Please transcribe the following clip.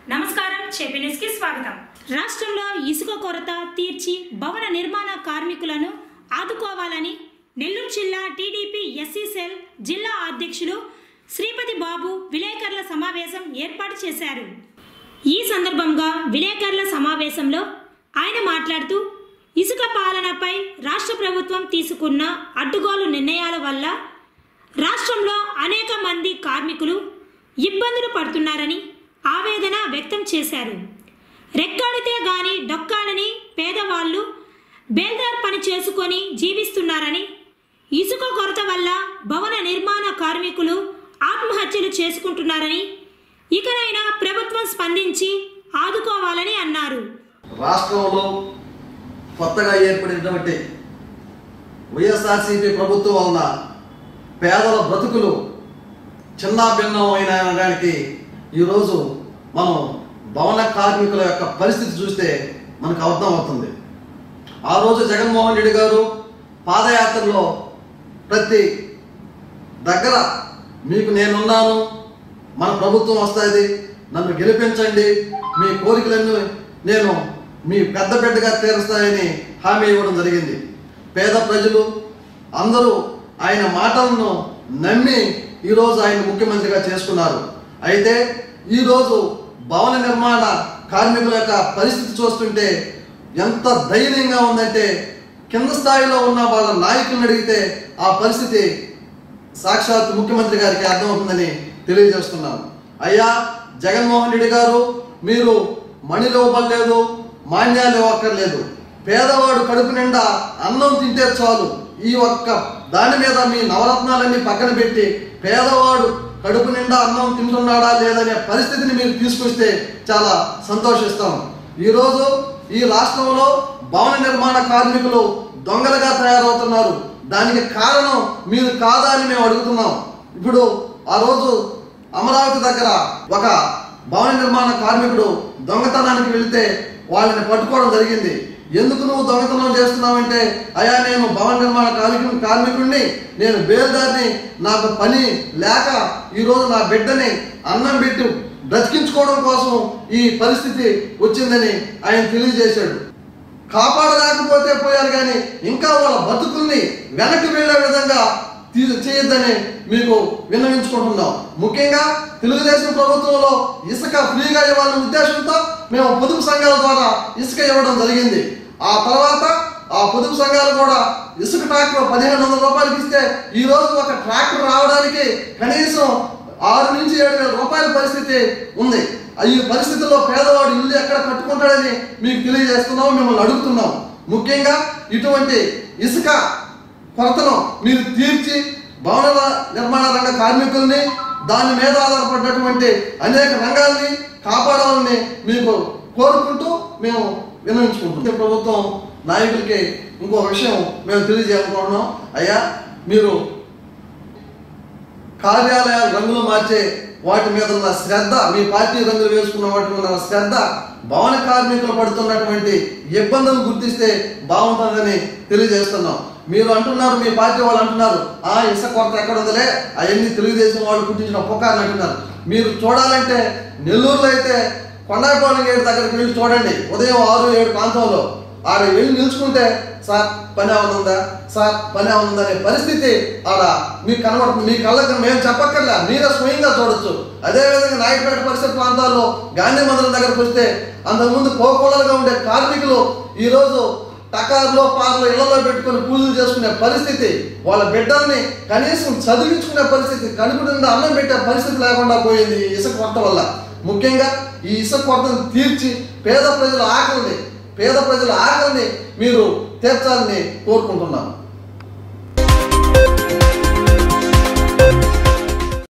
నమస్కారం చెప్పి న్యూస్ కి స్వాగతం రాష్ట్రంలో ఇసుక కొరత తీర్చి భవన నిర్మాణ కార్మికులను ఆదుకోవాలని నెల్లూరు జిల్లా టీడీపీ ఎస్సీ సెల్ జిల్లా అధ్యక్షులు శ్రీపతి బాబు విలేకరుల సమావేశం ఏర్పాటు చేశారు ఈ సందర్భంగా విలేకరుల సమావేశంలో ఆయన మాట్లాడుతూ ఇసుక పాలనపై రాష్ట్ర ప్రభుత్వం తీసుకున్న అడ్డుగోలు నిర్ణయాల వల్ల రాష్ట్రంలో అనేక మంది కార్మికులు ఇబ్బందులు పడుతున్నారని ఆవేదన వ్యక్తం చేశారు రెక్కాడితే గాని డొక్కాడని పేదవాళ్ళు బేల్దార్ పని చేసుకొని జీవిస్తున్నారని ఇసుక కొరత వల్ల భవన నిర్మాణ కార్మికులు ఆత్మహత్యలు చేసుకుంటున్నారని ఇకనైనా ప్రభుత్వం స్పందించి ఆదుకోవాలని అన్నారు రాష్ట్రంలో కొత్తగా ఏర్పడినటువంటి వైఎస్ఆర్సీపీ ప్రభుత్వం వలన పేదల బ్రతుకులు చిన్న భిన్నం అయిన అనడానికి ఈరోజు మనం భవన కార్మికుల యొక్క పరిస్థితి చూస్తే మనకు అర్థం అవుతుంది ఆ రోజు జగన్మోహన్ రెడ్డి గారు పాదయాత్రలో ప్రతి దగ్గర మీకు నేనున్నాను మన ప్రభుత్వం వస్తుంది నన్ను గెలిపించండి మీ కోరికలన్నీ నేను మీ పెద్ద బిడ్డగా తీరుస్తాయని హామీ ఇవ్వడం జరిగింది పేద ప్రజలు అందరూ ఆయన మాటలను నమ్మి ఈరోజు ఆయన ముఖ్యమంత్రిగా చేసుకున్నారు అయితే ఈరోజు భవన నిర్మాణ కార్మికుల యొక్క పరిస్థితి చూస్తుంటే ఎంత దయనీయంగా ఉందంటే కింద స్థాయిలో ఉన్న వాళ్ళ నాయకులను అడిగితే ఆ పరిస్థితి సాక్షాత్ ముఖ్యమంత్రి గారికి అర్థమవుతుందని తెలియజేస్తున్నాను అయ్యా జగన్మోహన్ రెడ్డి గారు మీరు మణిలు ఇవ్వలేదు మాన్యాలు ఇవ్వక్కర్లేదు పేదవాడు కడుపు నిండా అన్నం తింటే చాలు ఈ ఒక్క దాని మీద మీ నవరత్నాలన్నీ పక్కన పెట్టి పేదవాడు కడుపు నిండా అన్నం తింటున్నాడా లేదనే పరిస్థితిని మీరు తీసుకొస్తే చాలా సంతోషిస్తాం ఈరోజు ఈ రాష్ట్రంలో భవన నిర్మాణ కార్మికులు దొంగలుగా తయారవుతున్నారు దానికి కారణం మీరు కాదా అని మేము అడుగుతున్నాం ఇప్పుడు ఆ రోజు అమరావతి దగ్గర ఒక భవన నిర్మాణ కార్మికుడు దొంగతనానికి వెళితే వాళ్ళని పట్టుకోవడం జరిగింది ఎందుకు నువ్వు దొంగతనం చేస్తున్నావంటే అయా నేను భవన నిర్మాణ కార్మికు కార్మికుడిని నేను బేల్దారిని నాకు పని లేక ఈరోజు నా బిడ్డని అన్నం పెట్టి బ్రతికించుకోవడం కోసం ఈ పరిస్థితి వచ్చిందని ఆయన తెలియజేశాడు కాపాడలేకపోతే పోయారు కానీ ఇంకా వాళ్ళ బతుకుల్ని వెనక్కి వెళ్ళే విధంగా తీ- చేయొద్దని మీకు విన్నవించుకుంటున్నాం ముఖ్యంగా తెలుగుదేశం ప్రభుత్వంలో ఇసుక ఫ్రీగా ఇవ్వాలనే ఉద్దేశంతో మేము పొదుపు సంఘాల ద్వారా ఇసుక ఇవ్వడం జరిగింది ఆ తర్వాత ఆ పొదుపు సంఘాలు కూడా ఇసుక ట్రాక్టర్ పదిహేను వందల రూపాయలకి ఇస్తే ఈ రోజు ఒక ట్రాక్టర్ రావడానికి కనీసం ఆరు నుంచి ఏడు వేల రూపాయల పరిస్థితి ఉంది ఈ పరిస్థితుల్లో పేదవాడు ఇల్లు ఎక్కడ కట్టుకుంటాడని మీకు తెలియజేస్తున్నాం మిమ్మల్ని అడుగుతున్నాం ముఖ్యంగా ఇటువంటి ఇసుక కొరతను మీరు తీర్చి భవన నిర్మాణ రంగ కార్మికుల్ని దాని మీద ఆధారపడినటువంటి అనేక రంగాల్ని కాపాడాలని మీకు కోరుకుంటూ మేము విన్నవించుకుంటున్నాం ప్రభుత్వం నాయకులకి ఇంకో విషయం మేము తెలియజేయాలనుకుంటున్నాం అయ్యా మీరు కార్యాలయాల రంగులు మార్చే వాటి మీద ఉన్న శ్రద్ధ మీ పార్టీ రంగులు వేసుకున్న వాటి మీద ఉన్న శ్రద్ధ భవన కార్మికులు పడుతున్నటువంటి ఇబ్బందులు గుర్తిస్తే బాగుంటుందని తెలియజేస్తున్నాం మీరు అంటున్నారు మీ పార్టీ వాళ్ళు అంటున్నారు ఆ ఇసుక కొరత ఎక్కడ ఉందిలే అవన్నీ తెలుగుదేశం వాళ్ళు పుట్టించిన పుకార్లు అంటున్నారు మీరు చూడాలంటే నెల్లూరులో అయితే కొండాపాలెం గేట్ దగ్గరికి వెళ్ళి చూడండి ఉదయం ఆరు ఏడు ప్రాంతంలో ఆడ వెళ్ళి నిల్చుకుంటే సార్ పని అవుతుందా సార్ పని అవుతుందా అనే పరిస్థితి ఆడ మీకు కనబడుతుంది మీ కళ్ళకి మేము చెప్పక్కర్లే మీరే స్వయంగా చూడొచ్చు అదేవిధంగా నాయకపేట పరిసర ప్రాంతాల్లో గాంధీ మందిరం దగ్గరకు వస్తే అంతకుముందు కోకోళలుగా ఉండే కార్మికులు ఈరోజు టకార్లో పార్లో ఇళ్లలో పెట్టుకొని పూజలు చేసుకునే పరిస్థితి వాళ్ళ బిడ్డల్ని కనీసం చదివించుకునే పరిస్థితి కడుపు నిండా అన్నం పెట్టే పరిస్థితి లేకుండా పోయింది ఈ ఇసుక కొరత వల్ల ముఖ్యంగా ఈ ఇసుక కొరతను తీర్చి పేద ప్రజల ఆకలిని పేద ప్రజల ఆకలిని మీరు తీర్చాలని కోరుకుంటున్నాను